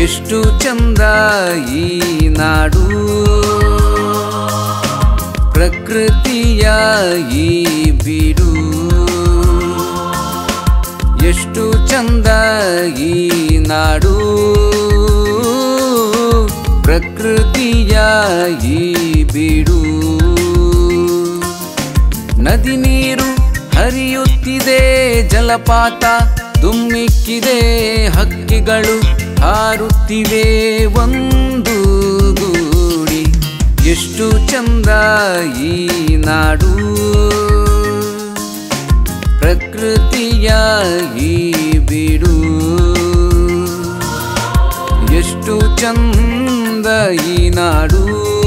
ಎಷ್ಟು ಚಂದ ಈ ನಾಡು ಪ್ರಕೃತಿಯ ಈ ಬೀಡು ಎಷ್ಟು ಚಂದ ಈ ನಾಡು ಪ್ರಕೃತಿಯ ಈ ಬೀಡು ನದಿ ನೀರು ಹರಿಯುತ್ತಿದೆ ಜಲಪಾತ ದುಮ್ಮಿಕ್ಕಿದೆ ಹಕ್ಕಿಗಳು ಹಾರುತ್ತಿವೆ ಒಂದು ಗೂಡಿ ಎಷ್ಟು ಚಂದ ಈ ನಾಡು ಪ್ರಕೃತಿಯ ಈ ಬೀಡು ಎಷ್ಟು ಚಂದ ಈ ನಾಡು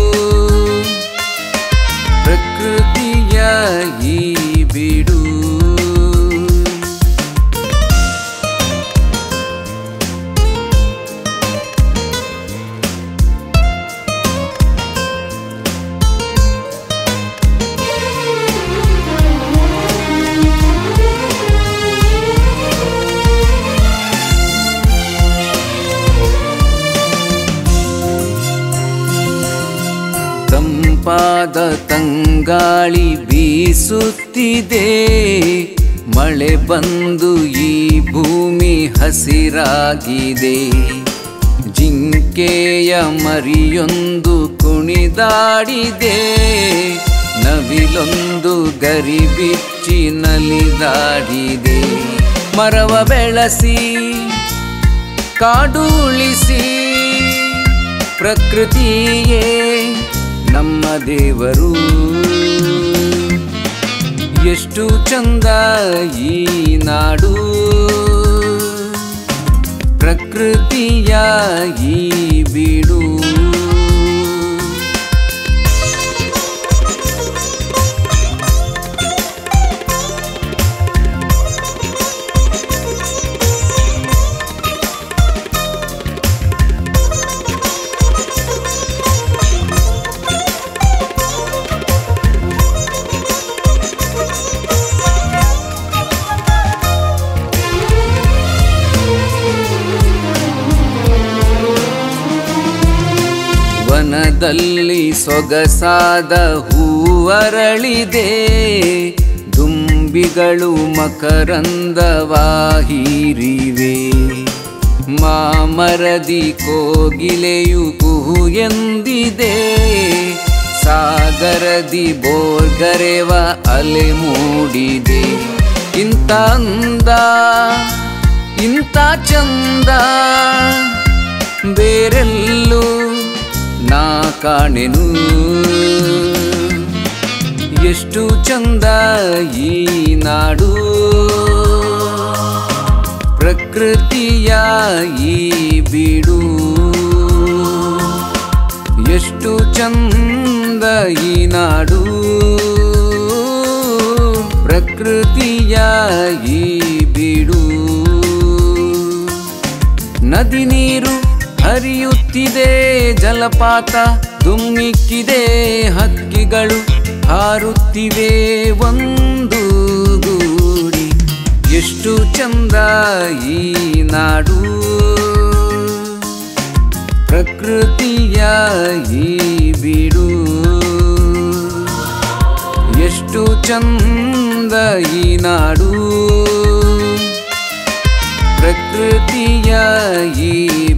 ಪ್ರಕೃತಿಯ ಈ ಬೀಡು ತಂಪಾದ ತಂಗಾಳಿ ಬೀಸುತ್ತಿದೆ ಮಳೆ ಬಂದು ಈ ಭೂಮಿ ಹಸಿರಾಗಿದೆ ಜಿಂಕೆಯ ಮರಿಯೊಂದು ಕುಣಿದಾಡಿದೆ ನವಿಲೊಂದು ಗರಿ ಬಿಚ್ಚಿ ನಲಿದಾಡಿದೆ ಮರವ ಬೆಳೆಸಿ ಕಾಡು ಉಳಿಸಿ ಪ್ರಕೃತಿಯೇ ನಮ್ಮ ದೇವರು ಎಷ್ಟು ಚಂದ ಈ ನಾಡು ಪ್ರಕೃತಿಯ ಈ ಬೀಡು ವನದಲ್ಲಿ ಸೊಗಸಾದ ಹೂವರಳಿದೆ ದುಂಬಿಗಳು ಮಕರಂದವಾಹೀರಿವೆ ಮಾಮರದಿ ಕೋಗಿಲೆಯು ಕುಹು ಎಂದಿದೆ ಸಾಗರದಿ ಬೋರ್ಗರೆವ ಅಲೆ ಮೂಡಿದೆ ಇಂಥ ಅಂದ ಇಂಥ ಚಂದ ಬೇರೆಲ್ಲೂ ನಾ ಕಾಣೆನು ಎಷ್ಟು ಚಂದ ಈ ನಾಡು ಪ್ರಕೃತಿಯ ಈ ಬೀಡು ಎಷ್ಟು ಚಂದ ಈ ನಾಡು ಪ್ರಕೃತಿಯ ಈ ಬೀಡು ನದಿ ನೀರು ಹರಿಯುತ್ತಿದೆ ಜಲಪಾತ ದುಮ್ಮಿಕ್ಕಿದೆ ಹಕ್ಕಿಗಳು ಹಾರುತ್ತಿವೆ ಒಂದು ಗೂಡಿ ಎಷ್ಟು ಚಂದ ಈ ನಾಡು ಪ್ರಕೃತಿಯ ಈ ಬೀಡು ಎಷ್ಟು ಚಂದ ಈ ನಾಡು ಪ್ರಕೃತಿಯ ಈ